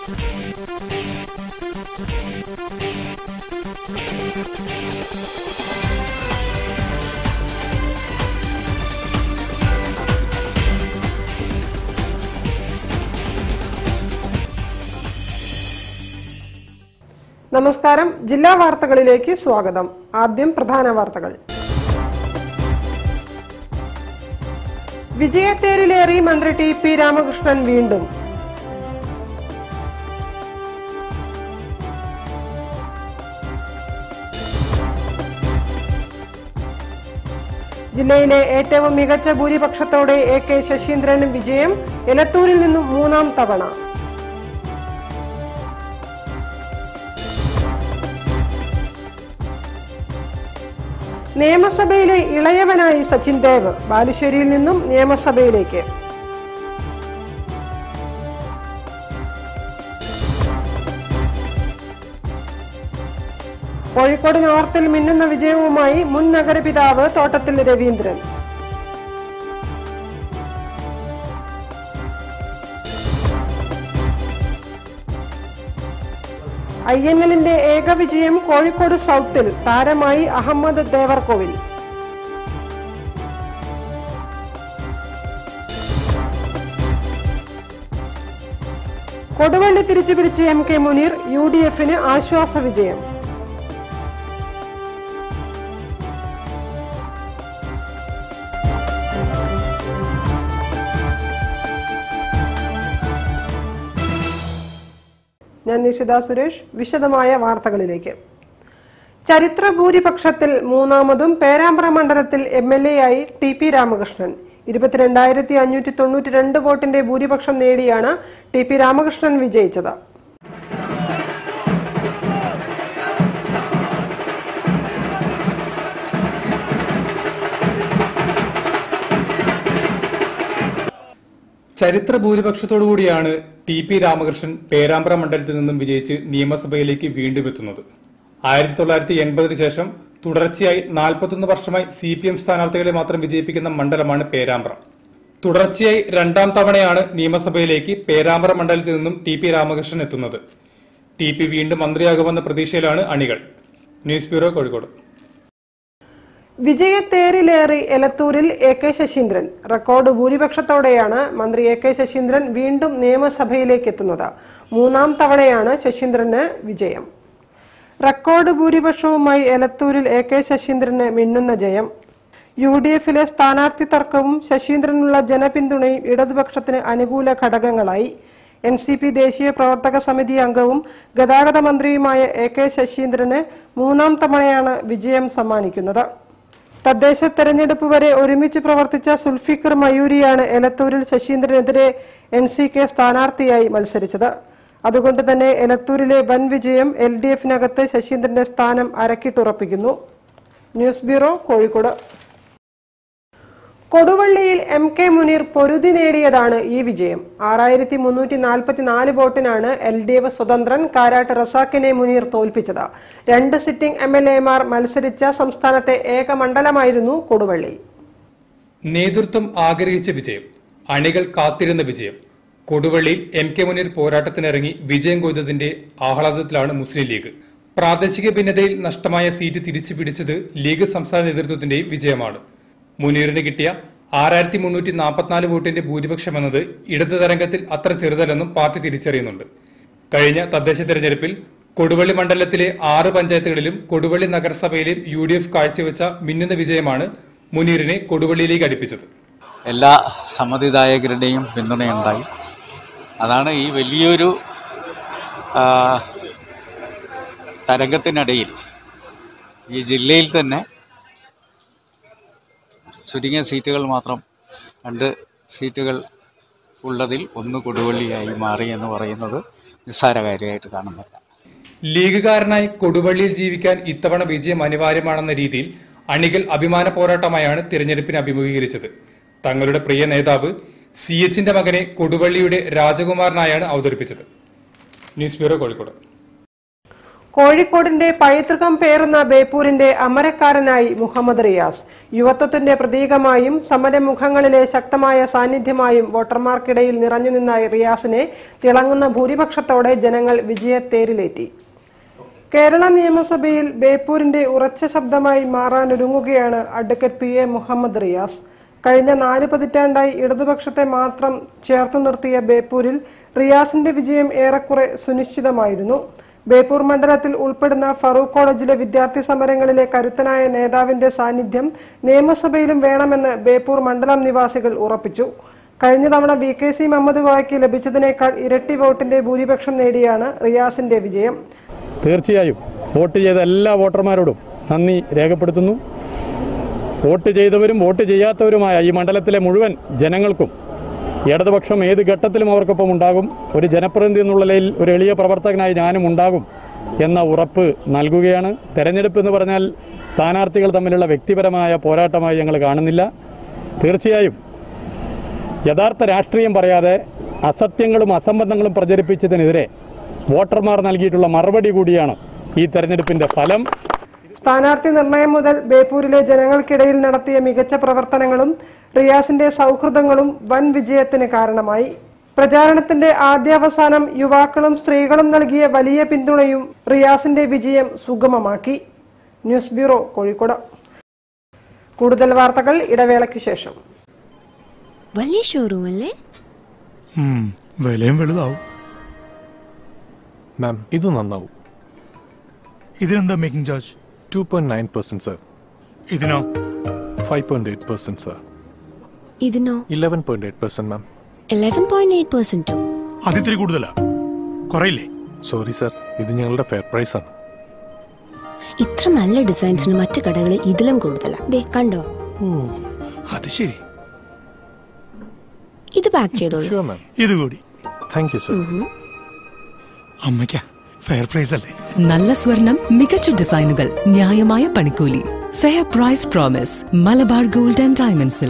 നമസ്കാരം ജില്ലാ വാർത്തകളിലേക്ക് സ്വാഗതം ആദ്യം പ്രധാന വാർത്തകൾ വിജയത്തേരിലേറി മന്ത്രി ടി പി രാമകൃഷ്ണൻ വീണ്ടും ജില്ലയിലെ ഏറ്റവും മികച്ച ഭൂരിപക്ഷത്തോടെ എ കെ ശശീന്ദ്രൻ വിജയം എലത്തൂരിൽ നിന്നും മൂന്നാം തവണ നിയമസഭയിലെ ഇളയവനായി സച്ചിൻ ദേവ് ബാലുശ്ശേരിയിൽ നിന്നും നിയമസഭയിലേക്ക് കോഴിക്കോട് നോർത്തിൽ മിന്നുന്ന വിജയവുമായി മുൻ നഗരപിതാവ് തോട്ടത്തിൽ രവീന്ദ്രൻ ഐ എൻ എല്ലിന്റെ ഏക വിജയം കോഴിക്കോട് സൗത്തിൽ താരമായി അഹമ്മദ് ദേവർകോവിൽ കൊടുവള്ളി തിരിച്ചുപിടിച്ച് M K Muneer U D എഫിന് ആശ്വാസ വിജയം ഞാൻ നിഷിത സുരേഷ് വിശദമായ വാർത്തകളിലേക്ക് ചരിത്ര ഭൂരിപക്ഷത്തിൽ മൂന്നാമതും പേരാമ്പ്ര മണ്ഡലത്തിൽ എം എൽ എ ആയി ടി പി രാമകൃഷ്ണൻ ഇരുപത്തിരണ്ടായിരത്തി അഞ്ഞൂറ്റി തൊണ്ണൂറ്റി രണ്ട് വോട്ടിന്റെ ഭൂരിപക്ഷം നേടിയാണ് ടി പി രാമകൃഷ്ണൻ വിജയിച്ചത് ചരിത്ര ഭൂരിപക്ഷത്തോടുകൂടിയാണ് ടി പി രാമകൃഷ്ണൻ പേരാമ്പ്ര മണ്ഡലത്തിൽ നിന്നും വിജയിച്ച് നിയമസഭയിലേക്ക് വീണ്ടും എത്തുന്നത് ആയിരത്തി തൊള്ളായിരത്തി എൺപതിന് ശേഷം തുടർച്ചയായി നാൽപ്പത്തൊന്ന് വർഷമായി സി പി എം സ്ഥാനാർത്ഥികളെ മാത്രം വിജയിപ്പിക്കുന്ന മണ്ഡലമാണ് പേരാമ്പ്ര തുടർച്ചയായി രണ്ടാം തവണയാണ് നിയമസഭയിലേക്ക് പേരാമ്പ്ര മണ്ഡലത്തിൽ നിന്നും ടി പി രാമകൃഷ്ണൻ എത്തുന്നത് ടി പി വീണ്ടും മന്ത്രിയാകുമെന്ന പ്രതീക്ഷയിലാണ് അണികൾ ന്യൂസ് ബ്യൂറോ കോഴിക്കോട് വിജയത്തേരിലേറി എലത്തൂരിൽ എ കെ ശശീന്ദ്രൻ റെക്കോർഡ് ഭൂരിപക്ഷത്തോടെയാണ് മന്ത്രി എ കെ ശശീന്ദ്രൻ വീണ്ടും നിയമസഭയിലേക്ക് എത്തുന്നത് മൂന്നാം തവണയാണ് ശശീന്ദ്രന് വിജയം റെക്കോർഡ് ഭൂരിപക്ഷവുമായി എലത്തൂരിൽ എ കെ ശശീന്ദ്രന് മിന്നുന്ന ജയം യു ഡി എഫിലെ സ്ഥാനാർത്ഥി തർക്കവും ശശീന്ദ്രനുള്ള ജനപിന്തുണയും ഇടതുപക്ഷത്തിന് അനുകൂല ഘടകങ്ങളായി എൻ സി പി ദേശീയ പ്രവർത്തക സമിതി അംഗവും ഗതാഗത മന്ത്രിയുമായ എ കെ ശശീന്ദ്രന് മൂന്നാം തവണയാണ് വിജയം സമ്മാനിക്കുന്നത് തദ്ദേശ തെരഞ്ഞെടുപ്പ് വരെ ഒരുമിച്ച് പ്രവർത്തിച്ച സുൽഫിക്കർ മയൂരിയാണ് എലത്തൂരിൽ ശശീന്ദ്രനെതിരെ എൻ സി കെ സ്ഥാനാർത്ഥിയായി മത്സരിച്ചത് അതുകൊണ്ട് തന്നെ എലത്തൂരിലെ വൻ വിജയം എൽ ഡി എഫിനകത്ത് ശശീന്ദ്രന്റെ സ്ഥാനം അരക്കിട്ടുറപ്പിക്കുന്നു ന്യൂസ് ബ്യൂറോ കോഴിക്കോട് കൊടുവള്ളിയിൽ എം കെ മുനീർ പൊരുതി നേടിയതാണ് ഈ വിജയം ആറായിരത്തി മുന്നൂറ്റി നാൽപ്പത്തി നാല് വോട്ടിനാണ് എൽ ഡി എഫ് സ്വതന്ത്രൻ കാരാട്ട് റസാഖിനെ മുനീർ തോൽപ്പിച്ചത് രണ്ട് സിറ്റിംഗ് എം എൽ എമാർ മത്സരിച്ച സംസ്ഥാനത്തെ ഏക മണ്ഡലമായിരുന്നു കൊടുവള്ളി നേതൃത്വം ആഗ്രഹിച്ച വിജയം അണികൾ കാത്തിരുന്ന വിജയം കൊടുവള്ളിയിൽ എം കെ മുനീർ പോരാട്ടത്തിനിറങ്ങി വിജയം കൊയ്തതിന്റെ ആഹ്ലാദത്തിലാണ് മുസ്ലിം ലീഗ് പ്രാദേശിക ഭിന്നതയിൽ നഷ്ടമായ സീറ്റ് തിരിച്ചു പിടിച്ചത് ലീഗ് സംസ്ഥാന നേതൃത്വത്തിന്റെയും വിജയമാണ് മുനീറിന് കിട്ടിയ ആറായിരത്തി മുന്നൂറ്റി നാൽപ്പത്തിനാല് വോട്ടിന്റെ ഭൂരിപക്ഷം എന്നത് ഇടത് തരംഗത്തിൽ അത്ര ചെറുതല്ലെന്നും പാർട്ടി തിരിച്ചറിയുന്നുണ്ട് കഴിഞ്ഞ തദ്ദേശ തെരഞ്ഞെടുപ്പിൽ കൊടുവള്ളി മണ്ഡലത്തിലെ ആറ് പഞ്ചായത്തുകളിലും കൊടുവള്ളി നഗരസഭയിലെയും യു ഡി എഫ് കാഴ്ചവെച്ച മിന്നുന്ന വിജയമാണ് മുനീറിനെ കൊടുവള്ളിയിലേക്ക് അടുപ്പിച്ചത് എല്ലാ സമ്മതിദായകരുടെയും പിന്തുണയുണ്ടായി അതാണ് ഈ വലിയൊരു ആ, തരംഗത്തിനിടയിൽ ഈ ജില്ലയിൽ തന്നെ ചുരുങ്ങിയ സീറ്റുകൾ മാത്രം രണ്ട് സീറ്റുകൾ ഉള്ളതിൽ ഒന്ന് കൊടുവള്ളിയായി മാറി എന്ന് പറയുന്നത് നിസ്സാര കാര്യമായിട്ട് കാണുന്നില്ല ലീഗുകാരനായി കൊടുവള്ളിയിൽ ജീവിക്കാൻ ഇത്തവണ വിജയം അനിവാര്യമാണെന്ന രീതിയിൽ അണികൾ അഭിമാന പോരാട്ടമായാണ് തിരഞ്ഞെടുപ്പിനെ അഭിമുഖീകരിച്ചത് തങ്ങളുടെ പ്രിയ നേതാവ് സി എച്ചിന്റെ മകനെ കൊടുവള്ളിയുടെ രാജകുമാരനായാണ് അവതരിപ്പിച്ചത് ന്യൂസ് ബ്യൂറോ കോഴിക്കോട് കോഴിക്കോടിന്റെ പൈതൃകം പേറുന്ന ബേപ്പൂരിന്റെ അമരക്കാരനായി മുഹമ്മദ് റിയാസ് യുവത്വത്തിന്റെ പ്രതീകമായും സമരമുഖങ്ങളിലെ ശക്തമായ സാന്നിധ്യമായും വോട്ടർമാർക്കിടയിൽ നിറഞ്ഞുനിന്ന റിയാസിനെ തിളങ്ങുന്ന ഭൂരിപക്ഷത്തോടെ ജനങ്ങൾ വിജയത്തേരിലേറ്റി കേരള നിയമസഭയിൽ ബേപ്പൂരിന്റെ ഉറച്ച ശബ്ദമായി മാറാനൊരുങ്ങുകയാണ് advocate P A Muhammad Riyas കഴിഞ്ഞ നാല് പതിറ്റാണ്ടായി ഇടതുപക്ഷത്തെ മാത്രം ചേർത്തു നിർത്തിയ ബേപ്പൂരിൽ റിയാസിന്റെ വിജയം ഏറെക്കുറെ സുനിശ്ചിതമായിരുന്നു ബേപ്പൂർ മണ്ഡലത്തിൽ ഉൾപ്പെടുന്ന ഫറൂഖ് കോളേജിലെ വിദ്യാർത്ഥി സമരങ്ങളിലെ കരുത്തനായ നേതാവിന്റെ സാന്നിധ്യം നിയമസഭയിലും വേണമെന്ന് ബേപ്പൂർ മണ്ഡലം നിവാസികൾ ഉറപ്പിച്ചു കഴിഞ്ഞ തവണ വി കെ സി മുഹമ്മദ് കോയയ്ക്ക് ലഭിച്ചതിനേക്കാൾ ഇരട്ടി വോട്ടിന്റെ ഭൂരിപക്ഷം നേടിയാണ് റിയാസിന്റെ വിജയം തീർച്ചയായും വോട്ട് ചെയ്ത എല്ലാ വോട്ടർമാരോടും നന്ദി രേഖപ്പെടുത്തുന്നു വോട്ട് ചെയ്തവരും വോട്ട് ചെയ്യാത്തവരുമായ ഈ മണ്ഡലത്തിലെ മുഴുവൻ ജനങ്ങൾക്കും ഇടതുപക്ഷം ഏത് ഘട്ടത്തിലും അവർക്കൊപ്പം ഉണ്ടാകും ഒരു ജനപ്രതിനിധി എന്നുള്ള നിലയിൽ ഒരു എളിയ പ്രവർത്തകനായി ഞാനും ഉണ്ടാകും എന്ന ഉറപ്പ് നൽകുകയാണ് തെരഞ്ഞെടുപ്പ് എന്ന് പറഞ്ഞാൽ സ്ഥാനാർത്ഥികൾ തമ്മിലുള്ള വ്യക്തിപരമായ പോരാട്ടമായി ഞങ്ങൾ കാണുന്നില്ല തീർച്ചയായും യഥാർത്ഥ രാഷ്ട്രീയം പറയാതെ അസത്യങ്ങളും അസംബന്ധങ്ങളും പ്രചരിപ്പിച്ചതിനെതിരെ വോട്ടർമാർ നൽകിയിട്ടുള്ള മറുപടി കൂടിയാണ് ഈ തെരഞ്ഞെടുപ്പിന്റെ ഫലം സ്ഥാനാർത്ഥി നിർണയം മുതൽ ബേപ്പൂരിലെ ജനങ്ങൾക്കിടയിൽ നടത്തിയ മികച്ച പ്രവർത്തനങ്ങളും റിയാസിന്റെ സൗഹൃദങ്ങളും വൻ വിജയത്തിന് കാരണമായി പ്രചാരണത്തിന്റെ ആദ്യാവസാനം യുവാക്കളും സ്ത്രീകളും നൽകിയ വലിയ പിന്തുണയും റിയാസിന്റെ വിജയം സുഗമമാക്കി ന്യൂസ് ബ്യൂറോ കോഴിക്കോട് കൂടുതൽ വാർത്തകൾ ഇടവേളയ്ക്കു ശേഷം വലിയ ഷോറൂം അല്ലേ ഉം, വിലയും വലുതാവും മാം ഇത് നന്നാവും ഇതിനെന്താ making charge two point nine percent sir ഇതിനോ five point eight percent sir ഇതിനോ eleven point eight percent ma'am eleven point eight പെർസെന്റോ അതിത്തിരി കൂടുതലാ കുറയില്ലേ സോറി സർ ഇത് ഞങ്ങളുടെ ഫെയർ പ്രൈസ് ആണ് ഇത്ര നല്ല ഡിസൈൻസിന് മറ്റു കടകളിൽ ഇതിലും കൂടുതലാ ദേ കണ്ടോ ഓ അത് ശരി ഇത് പാക്ക് ചെയ്തോളൂ ഷുവർ മാം ഇത് കൂടി താങ്ക് യു സർ അമ്മയ്ക്കാ ഫെയർ പ്രൈസ് അല്ലേ നല്ല സ്വർണം മികച്ച ഡിസൈനുകൾ ന്യായമായ പണിക്കൂലി fair price promise Malabar gold and ഡയമണ്ട്സിൽ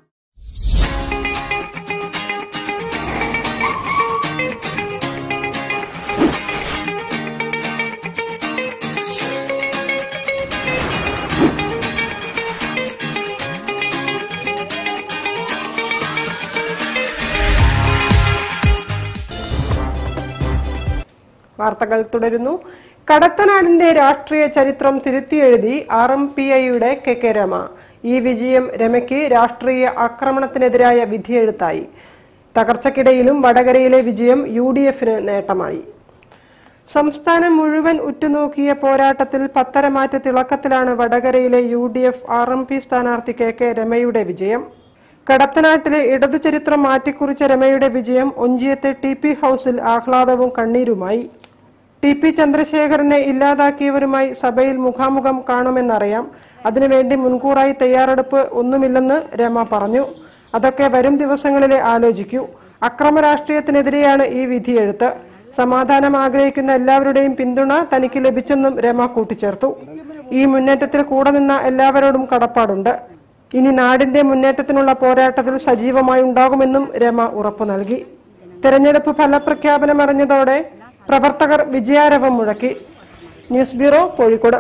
വാർത്തകൾ തുടരുന്നു കടത്തനാടിന്റെ രാഷ്ട്രീയ ചരിത്രം തിരുത്തിയെഴുതി ആർ എം പി ഐയുടെ കെ കെ രമ ഈ വിജയം രമയ്ക്ക് രാഷ്ട്രീയ ആക്രമണത്തിനെതിരായ വിധിയെഴുത്തായി തകർച്ചക്കിടയിലും വടകരയിലെ വിജയം യു ഡി എഫിന് നേട്ടമായി സംസ്ഥാനം മുഴുവൻ ഉറ്റുനോക്കിയ പോരാട്ടത്തിൽ പത്തരമാറ്റ തിളക്കത്തിലാണ് വടകരയിലെ U D F R M P സ്ഥാനാർത്ഥി കെ കെ രമയുടെ വിജയം കടത്തനാട്ടിലെ ഇടതു ചരിത്രം മാറ്റിക്കുറിച്ച രമയുടെ വിജയം ഒഞ്ചിയത്തെ ടി പി ഹൌസിൽ ആഹ്ലാദവും കണ്ണീരുമായി ടി പി ചന്ദ്രശേഖരനെ ഇല്ലാതാക്കിയവരുമായി സഭയിൽ മുഖാമുഖം കാണുമെന്നറിയാം അതിനുവേണ്ടി മുൻകൂറായി തയ്യാറെടുപ്പ് ഒന്നുമില്ലെന്ന് രമ പറഞ്ഞു അതൊക്കെ വരും ദിവസങ്ങളിലെ ആലോചിക്കൂ അക്രമ രാഷ്ട്രീയത്തിനെതിരെയാണ് ഈ വിധിയെഴുത്ത് സമാധാനം ആഗ്രഹിക്കുന്ന എല്ലാവരുടെയും പിന്തുണ തനിക്ക് ലഭിച്ചെന്നും രമ കൂട്ടിച്ചേർത്തു ഈ മുന്നേറ്റത്തിൽ കൂടെ നിന്ന എല്ലാവരോടും കടപ്പാടുണ്ട് ഇനി നാടിന്റെ മുന്നേറ്റത്തിനുള്ള പോരാട്ടത്തിൽ സജീവമായി ഉണ്ടാകുമെന്നും രമ ഉറപ്പു നൽകി തെരഞ്ഞെടുപ്പ് ഫലപ്രഖ്യാപനം അറിഞ്ഞതോടെ പ്രവർത്തകർ വിജയാരവം മുഴക്കി news bureau Kozhikode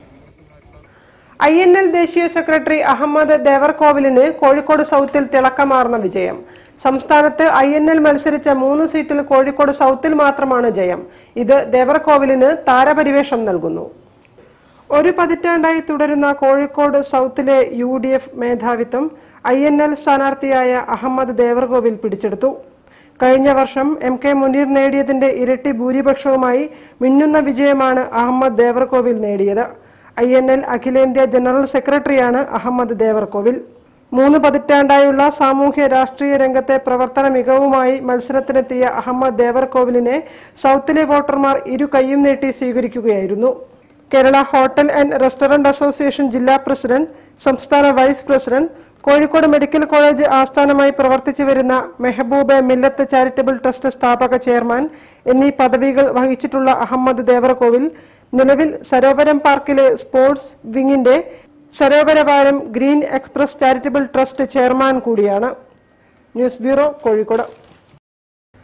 I N L ദേശീയ സെക്രട്ടറി അഹമ്മദ് ദേവർകോവിലിന് കോഴിക്കോട് സൗത്തിൽ തിളക്കമാർന്ന വിജയം സംസ്ഥാനത്ത് ഐ എൻ എൽ മത്സരിച്ച മൂന്ന് സീറ്റിൽ കോഴിക്കോട് സൗത്തിൽ മാത്രമാണ് ജയം ഇത് ദേവർകോവിലിന് താരപരിവേഷം നൽകുന്നു ഒരു പതിറ്റാണ്ടായി തുടരുന്ന കോഴിക്കോട് സൗത്തിലെ യു ഡി എഫ് മേധാവിത്വം ഐ എൻ എൽ സ്ഥാനാർത്ഥിയായ അഹമ്മദ് ദേവർകോവിൽ പിടിച്ചെടുത്തു കഴിഞ്ഞ വർഷം എം കെ മുനീർ നേടിയതിന്റെ ഇരട്ടി ഭൂരിപക്ഷവുമായി മിന്നുന്ന വിജയമാണ് അഹമ്മദ് ദേവർകോവിൽ നേടിയത് ഐ എൻ എൽ അഖിലേന്ത്യാ ജനറൽ സെക്രട്ടറിയാണ് അഹമ്മദ് ദേവർകോവിൽ മൂന്ന് പതിറ്റാണ്ടായുള്ള സാമൂഹ്യ രാഷ്ട്രീയ രംഗത്തെ പ്രവർത്തന മികവുമായി മത്സരത്തിനെത്തിയ അഹമ്മദ് ദേവർകോവിലിനെ സൗത്തിലെ വോട്ടർമാർ ഇരു കൈയും നീട്ടി സ്വീകരിക്കുകയായിരുന്നു Kerala hotel and restaurant association ജില്ലാ പ്രസിഡന്റ് സംസ്ഥാന vice president Kozhikode medical college ആസ്ഥാനമായി പ്രവർത്തിച്ചു വരുന്ന മെഹബൂബ് മില്ലത്ത് ചാരിറ്റബിൾ ട്രസ്റ്റ് സ്ഥാപക ചെയർമാൻ എന്നീ പദവികൾ വഹിച്ചിട്ടുള്ള അഹമ്മദ് ദേവറകോവിൽ നിലവിൽ സരോവരം പാർക്കിലെ സ്പോർട്സ് വിങ്ങിന്റെ സരോവരവാരം green express charitable trust chairman കൂടിയാണ് ന്യൂസ് ബ്യൂറോ കോഴിക്കോട്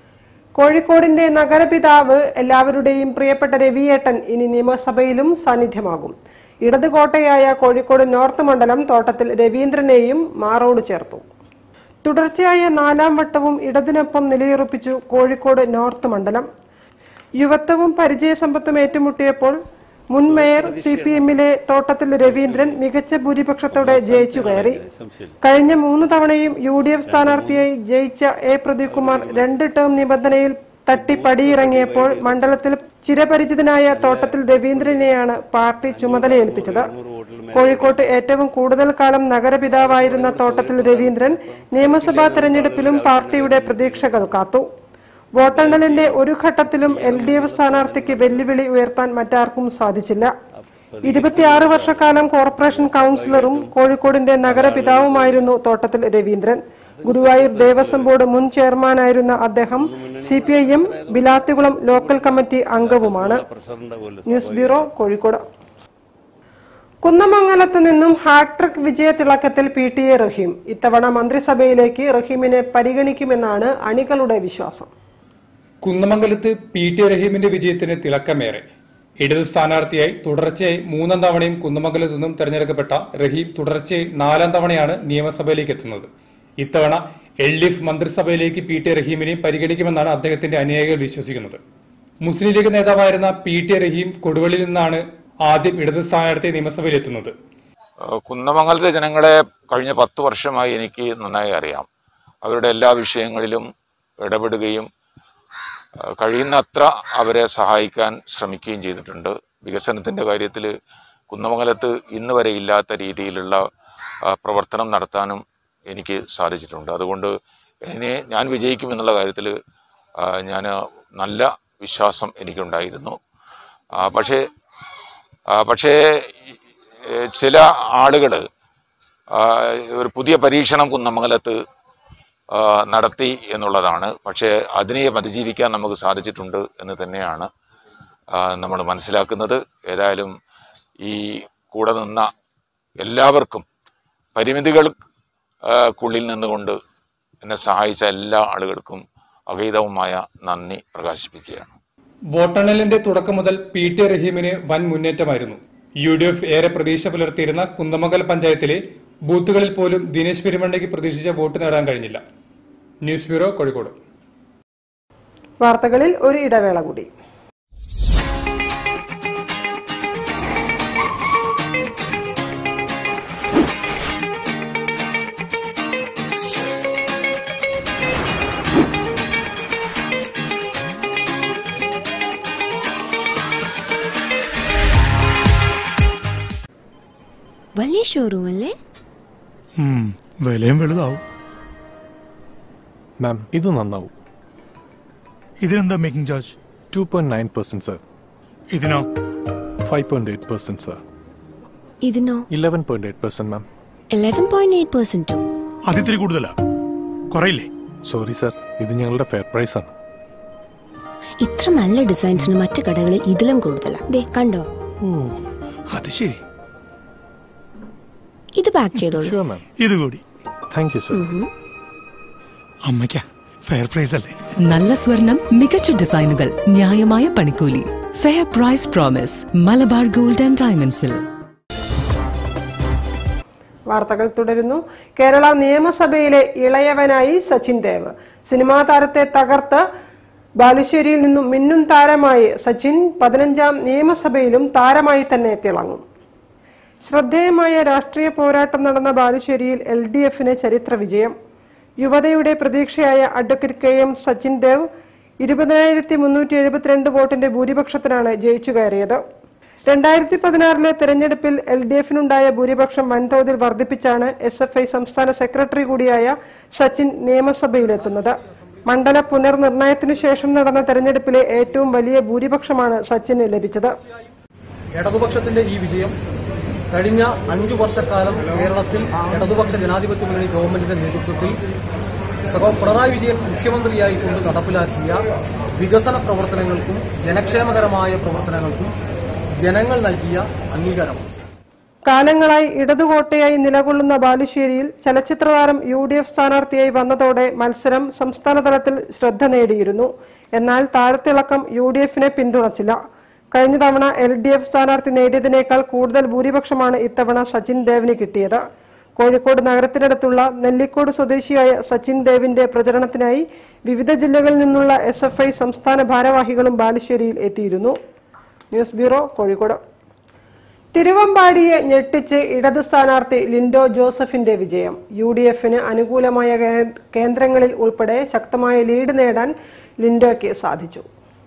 കോഴിക്കോടിന്റെ നഗരപിതാവ് എല്ലാവരുടെയും പ്രിയപ്പെട്ട രവിയേട്ടൻ ഇനി നിയമസഭയിലും സാന്നിധ്യമാകും ഇടത് കോട്ടയായ കോഴിക്കോട് നോർത്ത് മണ്ഡലം തോട്ടത്തിൽ രവീന്ദ്രനെയും മാറോട് ചേർത്തു തുടർച്ചയായ നാലാം വട്ടവും ഇടതിനൊപ്പം നിലയുറപ്പിച്ചു കോഴിക്കോട് നോർത്ത് മണ്ഡലം യുവത്വവും പരിചയസമ്പത്തും ഏറ്റുമുട്ടിയപ്പോൾ മുൻ മേയർ സി പി എമ്മിലെ തോട്ടത്തിൽ രവീന്ദ്രൻ മികച്ച ഭൂരിപക്ഷത്തോടെ ജയിച്ചു കയറി കഴിഞ്ഞ മൂന്ന് തവണയും യു ഡി എഫ് സ്ഥാനാർത്ഥിയായി ജയിച്ച എ പ്രദീപ് കുമാർ രണ്ട് ടേം നിബന്ധനയിൽ തട്ടി പടിയിറങ്ങിയപ്പോൾ മണ്ഡലത്തിൽ ചിരപരിചിതനായ തോട്ടത്തിൽ രവീന്ദ്രനെയാണ് പാർട്ടി ചുമതലയേൽപ്പിച്ചത് കോഴിക്കോട്ട് ഏറ്റവും കൂടുതൽ കാലം നഗരപിതാവായിരുന്ന തോട്ടത്തിൽ രവീന്ദ്രൻ നിയമസഭാ തെരഞ്ഞെടുപ്പിലും പാർട്ടിയുടെ പ്രതീക്ഷകൾ കാത്തു വോട്ടെണ്ണലിന്റെ ഒരു ഘട്ടത്തിലും എൽ ഡി എഫ് സ്ഥാനാർത്ഥിക്ക് വെല്ലുവിളി ഉയർത്താൻ മറ്റാർക്കും സാധിച്ചില്ല ഇരുപത്തിയാറ് വർഷക്കാലം കോർപ്പറേഷൻ കൌൺസിലറും കോഴിക്കോടിന്റെ നഗരപിതാവുമായിരുന്നു തോട്ടത്തിൽ രവീന്ദ്രൻ ഗുരുവായൂർ ദേവസ്വം ബോർഡ് മുൻ ചെയർമാനായിരുന്ന അദ്ദേഹം C P I M Bilathikulam local committee അംഗവുമാണ് ന്യൂസ് ബ്യൂറോ കോഴിക്കോട് കുന്നമംഗലത്ത് നിന്നും ഹാട്രിക് വിജയത്തിളക്കത്തിൽ പി ടി എ റഹീം ഇത്തവണ മന്ത്രിസഭയിലേക്ക് റഹീമിനെ പരിഗണിക്കുമെന്നാണ് അണികളുടെ വിശ്വാസം കുന്നമംഗലത്ത് പി ടി റഹീമിന്റെ വിജയത്തിന് തിളക്കമേറെ ഇടതു സ്ഥാനാർത്ഥിയായി തുടർച്ചയായി മൂന്നാം തവണയും കുന്നമംഗലത്തു നിന്നും തെരഞ്ഞെടുക്കപ്പെട്ട റഹീം തുടർച്ചയായി നാലാം തവണയാണ് നിയമസഭയിലേക്ക് എത്തുന്നത് ഇത്തവണ എൽ ഡി എഫ് മന്ത്രിസഭയിലേക്ക് പി ടി റഹീമിനെ പരിഗണിക്കുമെന്നാണ് അദ്ദേഹത്തിന്റെ അനുയായികൾ വിശ്വസിക്കുന്നത് മുസ്ലിം ലീഗ് നേതാവായിരുന്ന പി ടി റഹീം കൊടുവള്ളിയിൽ നിന്നാണ് ആദ്യം ഇടതു സ്ഥാനാർത്ഥി നിയമസഭയിൽ എത്തുന്നത് ഏഹ് കുന്നമംഗലത്തെ ജനങ്ങളെ കഴിഞ്ഞ പത്ത് വർഷമായി എനിക്ക് നന്നായി അറിയാം അവരുടെ എല്ലാ വിഷയങ്ങളിലും ഇടപെടുകയും ഏഹ് കഴിയുന്നത്ര അവരെ സഹായിക്കാൻ ശ്രമിക്കുകയും ചെയ്തിട്ടുണ്ട് വികസനത്തിൻ്റെ കാര്യത്തിൽ കുന്നമംഗലത്ത് ഇന്ന് വരെ ഇല്ലാത്ത രീതിയിലുള്ള ആ, പ്രവർത്തനം നടത്താനും എനിക്ക് സാധിച്ചിട്ടുണ്ട് അതുകൊണ്ട് ഇനി ഞാൻ വിജയിക്കുമെന്നുള്ള കാര്യത്തിൽ ഞാൻ നല്ല വിശ്വാസം എനിക്കുണ്ടായിരുന്നു ആ, പക്ഷേ ആ, പക്ഷേ ഈ, ഏ, ചില ആളുകൾ ഒരു പുതിയ പരീക്ഷണം കുന്നമംഗലത്ത് ആ, നടത്തി എന്നുള്ളതാണ് പക്ഷേ അതിനെ അതിജീവിക്കാൻ നമുക്ക് സാധിച്ചിട്ടുണ്ട് എന്ന് തന്നെയാണ് നമ്മൾ മനസ്സിലാക്കുന്നത് ഏതായാലും ഈ കൂടെ നിന്ന എല്ലാവർക്കും പരിമിതികൾക്കുള്ളിൽ നിന്നുകൊണ്ട് എന്നെ സഹായിച്ച എല്ലാ ആളുകൾക്കും അഗീതവുമായ നന്ദി പ്രകാശിപ്പിക്കുകയാണ് വോട്ടെണ്ണലിന്റെ തുടക്കം മുതൽ പി ടി റഹീമിന് വൻ മുന്നേറ്റമായിരുന്നു യു ഡി എഫ് ഏറെ പ്രതീക്ഷ പുലർത്തിയിരുന്ന കുന്നമംഗൽ പഞ്ചായത്തിലെ ബൂത്തുകളിൽ പോലും ദിനേശ് പെരുമണ്ണയ്ക്ക് പ്രതീക്ഷിച്ച വോട്ട് നേടാൻ കഴിഞ്ഞില്ല ന്യൂസ് ബ്യൂറോ കോഴിക്കോട് വാർത്തകളിൽ ഒരു ഇടവേള കൂടി വലിയ ഷോറൂം അല്ലേ ഉം, വിലയും വലുതാവും മാം ഇത് നന്നാവും ഇതിനെന്താ making charge two point nine percent sir ഇതിനോ five point eight percent sir ഇതിനോ eleven point eight percent ma'am eleven point eight പെർസെന്റോ അതിത്തിരി കൂടുതലാ കുറയില്ലേ സോറി സർ ഇത് ഞങ്ങളുടെ ഫെയർ പ്രൈസ് ആണ് ഇത്ര നല്ല ഡിസൈൻസിന് മറ്റു കടകളിൽ ഇതിലും കൂടുതലാ ദേ കണ്ടോ ഓ അത് ശരി ഇത് പാക്ക് ചെയ്തോളൂ ഷുവർ മാം ഇത് കൂടി താങ്ക് യു സർ അമ്മയ്ക്ക ഫെയർ പ്രൈസ് അല്ലേ നല്ല സ്വർണം മികച്ച ഡിസൈനുകൾ ന്യായമായ പണിക്കൂലി fair price promise Malabar gold and ഡയമണ്ട്സിൽ വാർത്തകൾ തുടരുന്നു കേരള നിയമസഭയിലെ ഇളയവനായി സച്ചിൻ ദേവ് സിനിമാ താരത്തെ തകർത്ത് ബാലുശ്ശേരിയിൽ നിന്നും മിന്നും താരമായി സച്ചിൻ പതിനഞ്ചാം നിയമസഭയിലും താരമായി തന്നെ തിളങ്ങും ശ്രദ്ധേയമായ രാഷ്ട്രീയ പോരാട്ടം നടന്ന ബാലുശ്ശേരിയിൽ എൽ ഡി എഫിന് ചരിത്ര വിജയം യുവതയുടെ പ്രതീക്ഷയായ advocate K M Sachin Dev ഇരുപതിനായിരത്തി മുന്നൂറ്റി എഴുപത്തിരണ്ട് വോട്ടിന്റെ ഭൂരിപക്ഷത്തിനാണ് ജയിച്ചു കയറിയത് രണ്ടായിരത്തി പതിനാറിലെ തെരഞ്ഞെടുപ്പിൽ എൽ ഡി എഫിനുണ്ടായ ഭൂരിപക്ഷം വൻതോതിൽ വർദ്ധിപ്പിച്ചാണ് എസ് എഫ് ഐ സംസ്ഥാന സെക്രട്ടറി കൂടിയായ സച്ചിൻ നിയമസഭയിലെത്തുന്നത് മണ്ഡല പുനർനിർണയത്തിനു ശേഷം നടന്ന തെരഞ്ഞെടുപ്പിലെ ഏറ്റവും വലിയ ഭൂരിപക്ഷമാണ് സച്ചിന് ലഭിച്ചത് ഇടതുപക്ഷത്തിന്റെ ഈ വിജയം കഴിഞ്ഞ അഞ്ചു വർഷക്കാലം കേരളത്തിൽ ഇടതുപക്ഷ ജനാധിപത്യ മുന്നണി ഗവൺമെന്റിന്റെ നേതൃത്വത്തിൽ സഹോ പിണറായി വിജയൻ മുഖ്യമന്ത്രിയായി കൊണ്ട് നടപ്പിലാക്കിയ വികസന പ്രവർത്തനങ്ങൾക്കും ജനക്ഷേമകരമായ പ്രവർത്തനങ്ങൾക്കും ജനങ്ങൾ നൽകിയ അംഗീകാരമാണ് കാലങ്ങളായി ഇടതുകോട്ടയായി നിലകൊള്ളുന്ന ബാലുശ്ശേരിയിൽ ചലച്ചിത്രതാരം യു ഡി എഫ് സ്ഥാനാർത്ഥിയായി വന്നതോടെ മത്സരം സംസ്ഥാനതലത്തിൽ ശ്രദ്ധ നേടിയിരുന്നു എന്നാൽ താരത്തിളക്കം യു ഡി എഫിനെ പിന്തുണച്ചില്ല കഴിഞ്ഞ തവണ എൽ ഡി എഫ് സ്ഥാനാർത്ഥി നേടിയതിനേക്കാൾ കൂടുതൽ ഭൂരിപക്ഷമാണ് ഇത്തവണ സച്ചിൻ ദേവിന് കിട്ടിയത് കോഴിക്കോട് നഗരത്തിനടുത്തുള്ള നെല്ലിക്കോട് സ്വദേശിയായ സച്ചിൻ ദേവിന്റെ പ്രചരണത്തിനായി വിവിധ ജില്ലകളിൽ നിന്നുള്ള എസ് എഫ് ഐ സംസ്ഥാന ഭാരവാഹികളും ബാലുശ്ശേരിയിൽ എത്തിയിരുന്നു ന്യൂസ് ബ്യൂറോ കോഴിക്കോട് തിരുവമ്പാടിയെ ഞെട്ടിച്ച് ഇടതു സ്ഥാനാർത്ഥി ലിൻഡോ ജോസഫിന്റെ വിജയം യു ഡി എഫിന് അനുകൂലമായ കേ- കേന്ദ്രങ്ങളിൽ ഉൾപ്പെടെ ശക്തമായ ലീഡ് നേടാൻ ലിൻഡോയ്ക്ക് സാധിച്ചു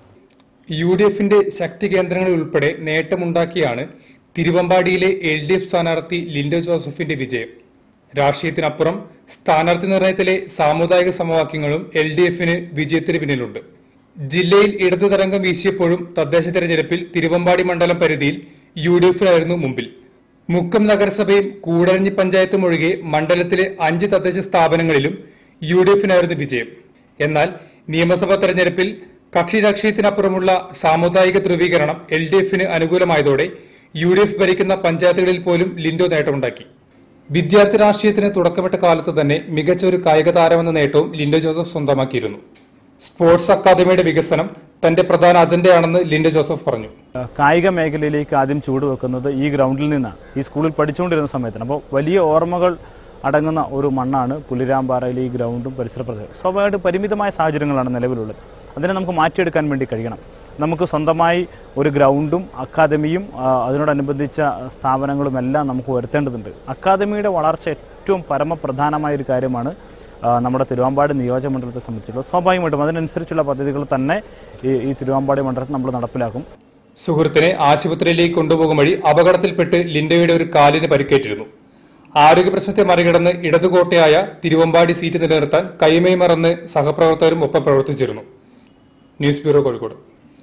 യു ഡി എഫിന്റെ ശക്തി കേന്ദ്രങ്ങളിൽ ഉൾപ്പെടെ നേട്ടമുണ്ടാക്കിയാണ് തിരുവമ്പാടിയിലെ എൽ ഡി എഫ് സ്ഥാനാർത്ഥി ലിൻഡോ ജോസഫിന്റെ വിജയം രാഷ്ട്രീയത്തിനപ്പുറം സ്ഥാനാർത്ഥി നിർണയത്തിലെ സാമുദായിക സമവാക്യങ്ങളും എൽ ഡി എഫിന് വിജയത്തിന് പിന്നിലുണ്ട് ജില്ലയിൽ ഇടതു തരംഗം വീശിയപ്പോഴും തദ്ദേശ തെരഞ്ഞെടുപ്പിൽ തിരുവമ്പാടി മണ്ഡലം പരിധിയിൽ യു ഡി എഫിനായിരുന്നു മുമ്പിൽ മുക്കം നഗരസഭയും കൂടരഞ്ഞി പഞ്ചായത്തും ഒഴികെ മണ്ഡലത്തിലെ അഞ്ച് തദ്ദേശ സ്ഥാപനങ്ങളിലും യു ഡി എഫിനായിരുന്നു വിജയം എന്നാൽ നിയമസഭാ തെരഞ്ഞെടുപ്പിൽ കക്ഷി രാഷ്ട്രീയത്തിനപ്പുറമുള്ള സാമുദായിക ധ്രുവീകരണം എൽ ഡി എഫിന് അനുകൂലമായതോടെ യു ഡി എഫ് ഭരിക്കുന്ന പഞ്ചായത്തുകളിൽ പോലും ലിൻഡോ നേട്ടമുണ്ടാക്കി വിദ്യാർത്ഥി രാഷ്ട്രീയത്തിന് തുടക്കമിട്ട കാലത്ത് തന്നെ മികച്ച ഒരു കായിക താരമെന്ന നേട്ടവും ലിൻഡോ ജോസഫ് സ്വന്തമാക്കിയിരുന്നു സ്പോർട്സ് അക്കാദമിയുടെ വികസനം തന്റെ പ്രധാന അജണ്ടയാണെന്ന് ലിൻഡോ ജോസഫ് പറഞ്ഞു കായിക മേഖലയിലേക്ക് ആദ്യം ചൂടുവെക്കുന്നത് ഈ ഗ്രൗണ്ടിൽ നിന്നാണ് ഈ സ്കൂളിൽ പഠിച്ചുകൊണ്ടിരുന്ന സമയത്താണ് അപ്പോൾ വലിയ ഓർമ്മകൾ അടങ്ങുന്ന ഒരു മണ്ണാണ് പുലിരാമ്പാറയിലെ ഈ ഗ്രൗണ്ടും പരിസര പ്രദേശം സ്വാഭാവികമായിട്ട് പരിമിതമായ സാഹചര്യങ്ങളാണ് നിലവിലുള്ളത് അതിനെ നമുക്ക് മാറ്റിയെടുക്കാൻ വേണ്ടി കഴിയണം നമുക്ക് സ്വന്തമായി ഒരു ഗ്രൗണ്ടും അക്കാദമിയും ആ, അതിനോടനുബന്ധിച്ച സ്ഥാപനങ്ങളും എല്ലാം നമുക്ക് വരുത്തേണ്ടതുണ്ട് അക്കാദമിയുടെ വളർച്ച ഏറ്റവും പരമപ്രധാനമായ ഒരു കാര്യമാണ് ആ, നമ്മുടെ തിരുവമ്പാടി നിയോജകമണ്ഡലത്തെ സംബന്ധിച്ചുള്ളത് സ്വാഭാവികമായിട്ടും അതിനനുസരിച്ചുള്ള പദ്ധതികൾ തന്നെ ഈ ഈ തിരുവമ്പാടി മണ്ഡലത്തിൽ നമ്മൾ നടപ്പിലാക്കും സുഹൃത്തിനെ ആശുപത്രിയിലേക്ക് കൊണ്ടുപോകും വഴി അപകടത്തിൽപ്പെട്ട് ലിൻഡോയുടെ ഒരു കാലിന് പരിക്കേറ്റിരുന്നു ആരോഗ്യ പ്രശ്നത്തെ മറികടന്ന് ഇടതുകോട്ടയായ തിരുവമ്പാടി സീറ്റ് നിലനിർത്താൻ കൈമൈ മറന്ന് സഹപ്രവർത്തകരും ഒപ്പം പ്രവർത്തിച്ചിരുന്നു ന്യൂസ് ബ്യൂറോ കോഴിക്കോട്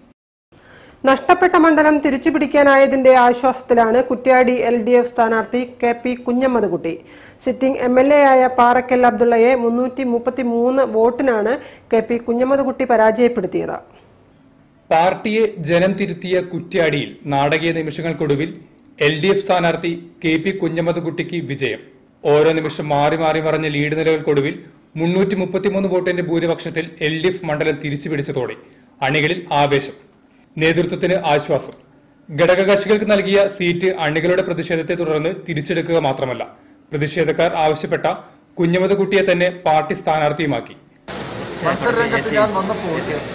നഷ്ടപ്പെട്ട മണ്ഡലം തിരിച്ചുപിടിക്കാനായതിന്റെ ആശ്വാസത്തിലാണ് കുറ്റ്യാടി എൽ ഡി എഫ് സ്ഥാനാർത്ഥി K P Kunhammedkutty sitting M L A ആയ പാറക്കൽ അബ്ദുള്ളയെ മുന്നൂറ്റി മുപ്പത്തി മൂന്ന് വോട്ടിനാണ് കെ പി കുഞ്ഞമ്മദ്കുട്ടി പരാജയപ്പെടുത്തിയത് പാർട്ടിയെ ജനം തിരുത്തിയ കുറ്റ്യാടിയിൽ നാടകീയ നിമിഷങ്ങൾക്കൊടുവിൽ എൽ ഡി എഫ് സ്ഥാനാർത്ഥി കെ പി കുഞ്ഞമ്മദ്കുട്ടിക്ക് വിജയം ഓരോ നിമിഷം മാറി മാറി മറിഞ്ഞ ലീഡ് നിലകൾക്കൊടുവിൽ മുന്നൂറ്റി മുപ്പത്തിമൂന്ന് വോട്ടിന്റെ ഭൂരിപക്ഷത്തിൽ എൽ ഡി എഫ് മണ്ഡലം തിരിച്ചുപിടിച്ചതോടെ അണികളിൽ ആവേശം നേതൃത്വത്തിന് ആശ്വാസം ഘടകകക്ഷികൾക്ക് നൽകിയ സീറ്റ് അണികളുടെ പ്രതിഷേധത്തെ തുടർന്ന് തിരിച്ചെടുക്കുക മാത്രമല്ല പ്രതിഷേധക്കാർ ആവശ്യപ്പെട്ട കുഞ്ഞമ്മദ്കുട്ടിയെ തന്നെ പാർട്ടി സ്ഥാനാർത്ഥിയുമാക്കി മത്സരരംഗത്ത് ഞാൻ വന്നപ്പോൾ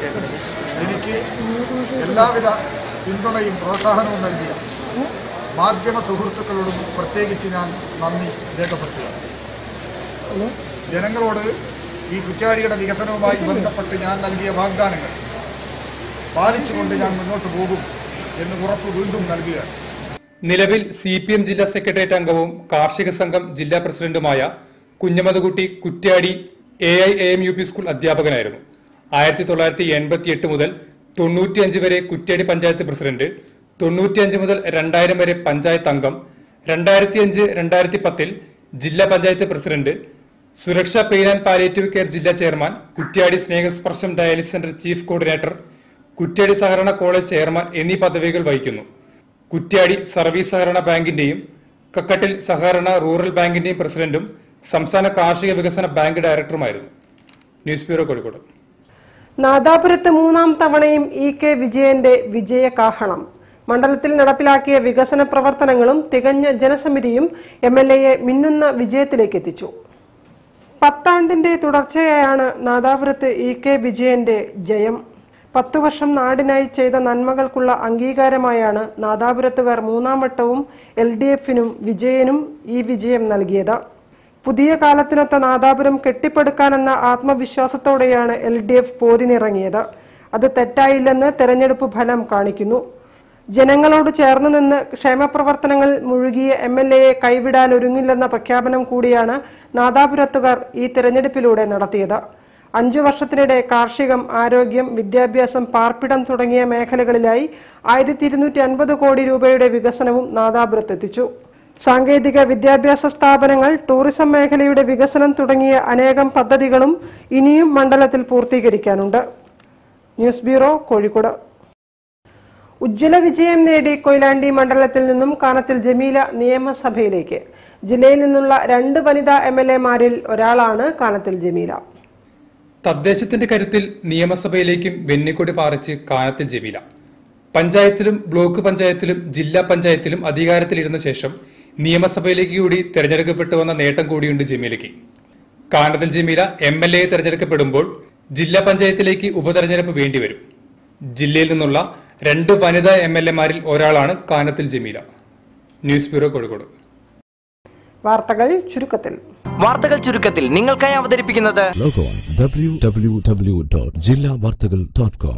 എനിക്ക് എല്ലാവിധ പിന്തുണയും പ്രോത്സാഹനവും നൽകിയ മാധ്യമ സുഹൃത്തുക്കളോടും പ്രത്യേകിച്ച് ഞാൻ നന്ദി രേഖപ്പെടുത്തുകയാണ് ജനങ്ങളോട് ഈ കുറ്റാടിയുടെ വികസനവുമായി ബന്ധപ്പെട്ട് ഞാൻ നൽകിയ വാഗ്ദാനങ്ങൾ പാലിച്ചുകൊണ്ട് ഞാൻ മുന്നോട്ട് പോകും എന്ന് ഉറപ്പ് വീണ്ടും നൽകുകയാണ് നിലവിൽ സി പി എം ജില്ലാ സെക്രട്ടേറിയറ്റ് അംഗവും കാർഷിക സംഘം ജില്ലാ പ്രസിഡന്റുമായ Kunhammedkutty Kuttiady A I A M U P school അധ്യാപകനായിരുന്നു ആയിരത്തി തൊള്ളായിരത്തി എൺപത്തി എട്ട് മുതൽ തൊണ്ണൂറ്റിയഞ്ച് വരെ കുറ്റ്യാടി പഞ്ചായത്ത് പ്രസിഡന്റ് തൊണ്ണൂറ്റിയഞ്ച് മുതൽ രണ്ടായിരം വരെ പഞ്ചായത്ത് അംഗം രണ്ടായിരത്തി അഞ്ച് രണ്ടായിരത്തി പത്തിൽ ജില്ലാ പഞ്ചായത്ത് പ്രസിഡന്റ് സുരക്ഷാ പെയിൻ ആൻഡ് പാലിയേറ്റീവ് കെയർ ജില്ലാ ചെയർമാൻ കുറ്റ്യാടി സ്നേഹസ്പർശം dialysis centre chief coordinator Kuttiady സഹകരണ കോളേജ് ചെയർമാൻ എന്നീ പദവികൾ വഹിക്കുന്നു കുറ്റ്യാടി സർവീസ് സഹകരണ ബാങ്കിന്റെയും കക്കട്ടിൽ സഹകരണ റൂറൽ ബാങ്കിന്റെയും പ്രസിഡന്റും സംസ്ഥാന കാർഷിക വികസന ബാങ്ക് ഡയറക്ടറുമായിരുന്നു ന്യൂസ് ബ്യൂറോ കോഴിക്കോട് നാദാപുരത്ത് മൂന്നാം തവണയും ഇ കെ വിജയന്റെ വിജയകാഹളം മണ്ഡലത്തിൽ നടപ്പിലാക്കിയ വികസന പ്രവർത്തനങ്ങളും തികഞ്ഞ ജനസമിതിയും എം എൽ എയെ മിന്നുന്ന വിജയത്തിലേക്ക് എത്തിച്ചു പത്താണ്ടിന്റെ തുടർച്ചയായാണ് നാദാപുരത്ത് ഇ കെ വിജയന്റെ ജയം പത്തു വർഷം നാടിനായി ചെയ്ത നന്മകൾക്കുള്ള അംഗീകാരമായാണ് നാദാപുരത്തുകാർ മൂന്നാം വട്ടവും എൽ ഡി എഫിനും വിജയനും ഈ വിജയം നൽകിയത് പുതിയ കാലത്തിനൊത്ത നാദാപുരം കെട്ടിപ്പടുക്കാനെന്ന ആത്മവിശ്വാസത്തോടെയാണ് എൽ ഡി എഫ് പോരിനിറങ്ങിയത് അത് തെറ്റായില്ലെന്ന് തെരഞ്ഞെടുപ്പ് ഫലം കാണിക്കുന്നു ജനങ്ങളോട് ചേർന്ന് നിന്ന് ക്ഷേമപ്രവർത്തനങ്ങൾ മുഴുകിയ എം എൽ എയെ കൈവിടാൻ ഒരുങ്ങില്ലെന്ന പ്രഖ്യാപനം കൂടിയാണ് നാദാപുരത്തുകാർ ഈ തെരഞ്ഞെടുപ്പിലൂടെ നടത്തിയത് അഞ്ചു വർഷത്തിനിടെ കാർഷികം ആരോഗ്യം വിദ്യാഭ്യാസം പാർപ്പിടം തുടങ്ങിയ മേഖലകളിലായി ആയിരത്തി ഇരുന്നൂറ്റി അൻപത് കോടി രൂപയുടെ വികസനവും നാദാപുരത്തെത്തിച്ചു സാങ്കേതിക വിദ്യാഭ്യാസ സ്ഥാപനങ്ങൾ ടൂറിസം മേഖലയുടെ വികസനം തുടങ്ങിയ അനേകം പദ്ധതികളും ഇനിയും മണ്ഡലത്തിൽ പൂർത്തീകരിക്കാനുണ്ട് ന്യൂസ് ബ്യൂറോ കോഴിക്കോട് ഉജ്ജ്വല വിജയം നേടി കൊയിലാണ്ടി മണ്ഡലത്തിൽ നിന്നും കാനത്തിൽ ജമീല നിയമസഭയിലേക്ക് ജില്ലയിൽ നിന്നുള്ള രണ്ട് വനിതാ എം എൽ എമാരിൽ ഒരാളാണ് കാനത്തിൽ ജമീല തദ്ദേശത്തിന്റെ കരുത്തിൽ നിയമസഭയിലേക്കും വെന്നിക്കൊടി പാറിച്ച് കാനത്തിൽ ജമീല പഞ്ചായത്തിലും ബ്ലോക്ക് പഞ്ചായത്തിലും ജില്ലാ പഞ്ചായത്തിലും അധികാരത്തിലിരുന്ന ശേഷം നിയമസഭയിലേക്ക് കൂടി തെരഞ്ഞെടുക്കപ്പെട്ടു വന്ന നേട്ടം കൂടിയുണ്ട് ജമീലയ്ക്ക് Kanathil Jameela M L A തെരഞ്ഞെടുക്കപ്പെടുമ്പോൾ ജില്ലാ പഞ്ചായത്തിലേക്ക് ഉപതെരഞ്ഞെടുപ്പ് വേണ്ടിവരും ജില്ലയിൽ നിന്നുള്ള രണ്ട് വനിതാ എം എൽ എമാരിൽ ഒരാളാണ് കാനത്തിൽ ജമീല ന്യൂസ് ബ്യൂറോ കോഴിക്കോട് വാർത്തകൾ ചുരുക്കത്തിൽ വാർത്തകൾ ചുരുക്കത്തിൽ നിങ്ങൾക്കായി അവതരിപ്പിക്കുന്നത് log on W W W dot ജില്ലാ വാർത്തകൾ ഡോട്ട് കോം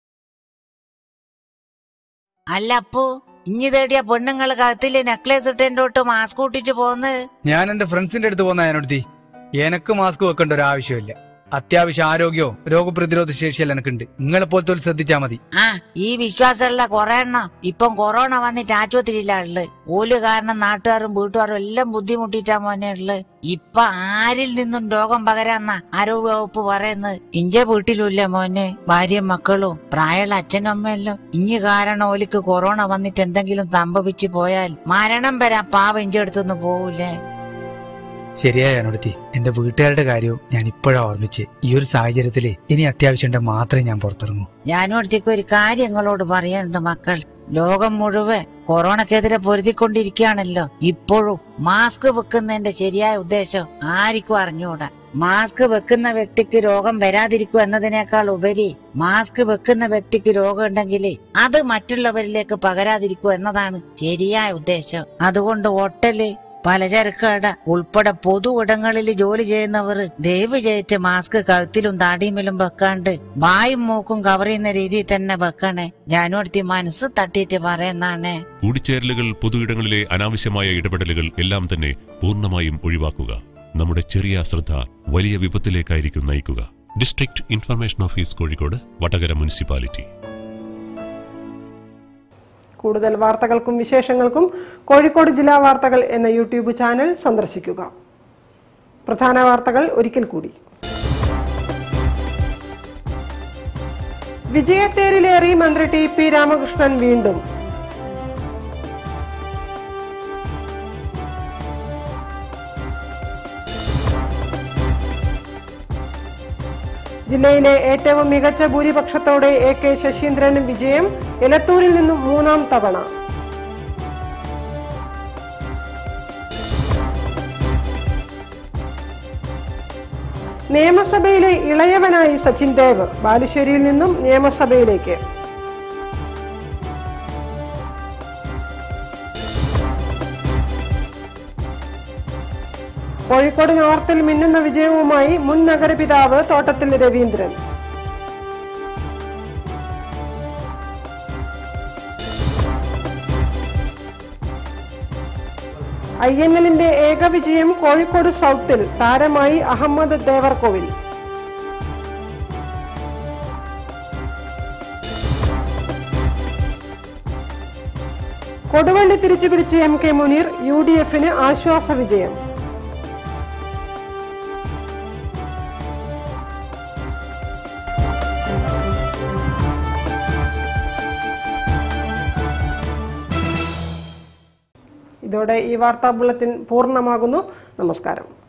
അല്ല അപ്പു ഇഞ്ഞി തേടിയ പെണ്ണുങ്ങള് കത്തില് നെക്ലേസ് ഇട്ടോട്ട് മാസ്ക് കൂട്ടിട്ട് പോന്ന് ഞാൻ എന്റെ ഫ്രണ്ട്സിന്റെ അടുത്ത് പോന്ന അതിനടുത്തി എനക്ക് മാസ്ക് വെക്കേണ്ട ഒരു ആവശ്യമില്ല അത്യാവശ്യം ആരോഗ്യമോ രോഗപ്രതിരോധ ശേഷിയല്ല എനക്കുണ്ട് നിങ്ങളെ പോലത്തെ ശ്രദ്ധിച്ചാ മതി ആ ഈ വിശ്വാസമുള്ള കൊറേ എണ്ണം ഇപ്പം കൊറോണ വന്നിട്ട് ആശുപത്രിയിലാ ഉള്ളത് ഓല് കാരണം നാട്ടുകാരും വീട്ടുകാരും എല്ലാം ബുദ്ധിമുട്ടിട്ടാ മോനെ ഉള്ളത് ഇപ്പൊ ആരിൽ നിന്നും രോഗം പകരാന്ന ആരോഗ്യ വകുപ്പ് പറയുന്നത് ഇഞ്ചെ വീട്ടിലുമില്ല മോനെ ഭാര്യയും മക്കളും പ്രായമുള്ള അച്ഛനും അമ്മയെല്ലാം ഇഞ്ഞി കാരണം ഓലിക്ക് കൊറോണ വന്നിട്ട് എന്തെങ്കിലും സംഭവിച്ചു പോയാൽ മരണം വരാൻ പാവ ഇഞ്ചെ അടുത്തുനിന്ന് പോവൂലേ ശരിയായ അനുടുത്തി എന്റെ വീട്ടുകാരുടെ കാര്യവും ഞാൻ ഇപ്പോഴാ ഓർമ്മിച്ച് ഈ ഒരു സാഹചര്യത്തില് ഇനി അത്യാവശ്യം ഉണ്ടെ മാത്രമേ ഞാൻ പുറത്തിറങ്ങൂ ഞാനും അടുത്തേക്ക് ഒരു കാര്യം നിങ്ങളോട് പറയാനുണ്ട് മക്കൾ ലോകം മുഴുവൻ കൊറോണക്കെതിരെ പൊരുതിക്കൊണ്ടിരിക്കുകയാണല്ലോ ഇപ്പോഴും മാസ്ക് വെക്കുന്നതിന്റെ ശരിയായ ഉദ്ദേശം ആർക്കും അറിഞ്ഞുകൂടാ മാസ്ക് വെക്കുന്ന വ്യക്തിക്ക് രോഗം വരാതിരിക്കും എന്നതിനേക്കാൾ ഉപരി മാസ്ക് വെക്കുന്ന വ്യക്തിക്ക് രോഗം ഉണ്ടെങ്കിൽ അത് മറ്റുള്ളവരിലേക്ക് പകരാതിരിക്കും എന്നതാണ് ശരിയായ ഉദ്ദേശം അതുകൊണ്ട് ഹോട്ടല് പലചരക്ക് കട ഉൾപ്പെടെ പൊതു ഇടങ്ങളിൽ ജോലി ചെയ്യുന്നവർ ദയവ് ചെയ്തിട്ട് മാസ്ക് കഴുത്തിലും താടിയുമിലും വെക്കാണ്ട് വായും മൂക്കും കവർ ചെയ്യുന്ന രീതിയിൽ തന്നെ വെക്കണേ ഞാനും അടുത്ത് മനസ്സ് തട്ടിയിട്ട് പറയുന്നാണേ കൂടിച്ചേരലുകൾ പൊതുയിടങ്ങളിലെ അനാവശ്യമായ ഇടപെടലുകൾ എല്ലാം തന്നെ പൂർണ്ണമായും ഒഴിവാക്കുക നമ്മുടെ ചെറിയ അശ്രദ്ധ വലിയ വിപത്തിലേക്കായിരിക്കും നയിക്കുക district information office Kozhikode Vadakara municipality കൂടുതൽ വാർത്തകൾക്കും വിശേഷങ്ങൾക്കും കോഴിക്കോട് ജില്ലാ വാർത്തകൾ എന്ന യൂട്യൂബ് ചാനൽ സന്ദർശിക്കുക പ്രധാന വാർത്തകൾ ഒരിക്കൽ കൂടി വിജയത്തേരിലേറി മന്ത്രി ടി പി രാമകൃഷ്ണൻ വീണ്ടും ജില്ലയിലെ ഏറ്റവും മികച്ച ഭൂരിപക്ഷത്തോടെ എ കെ ശശീന്ദ്രന് വിജയം എലത്തൂരിൽ നിന്നും മൂന്നാം തവണ നിയമസഭയിലെ ഇളയവനായി സച്ചിൻ ദേവ് ബാലുശ്ശേരിയിൽ നിന്നും നിയമസഭയിലേക്ക് കോഴിക്കോട് നോർത്തിൽ മിന്നുന്ന വിജയവുമായി മുൻ നഗരപിതാവ് തോട്ടത്തിൽ രവീന്ദ്രൻ ഐ എൻ എല്ലിന്റെ ഏക വിജയം കോഴിക്കോട് സൗത്തിൽ താരമായി അഹമ്മദ് ദേവർകോവിൽ കൊടുവള്ളി തിരിച്ചുപിടിച്ച് M K Muneer U D എഫിന് ആശ്വാസ വിജയം ഇതോടെ ഈ വാർത്താ ബുള്ളറ്റിൻ പൂർണ്ണമാകുന്നു നമസ്കാരം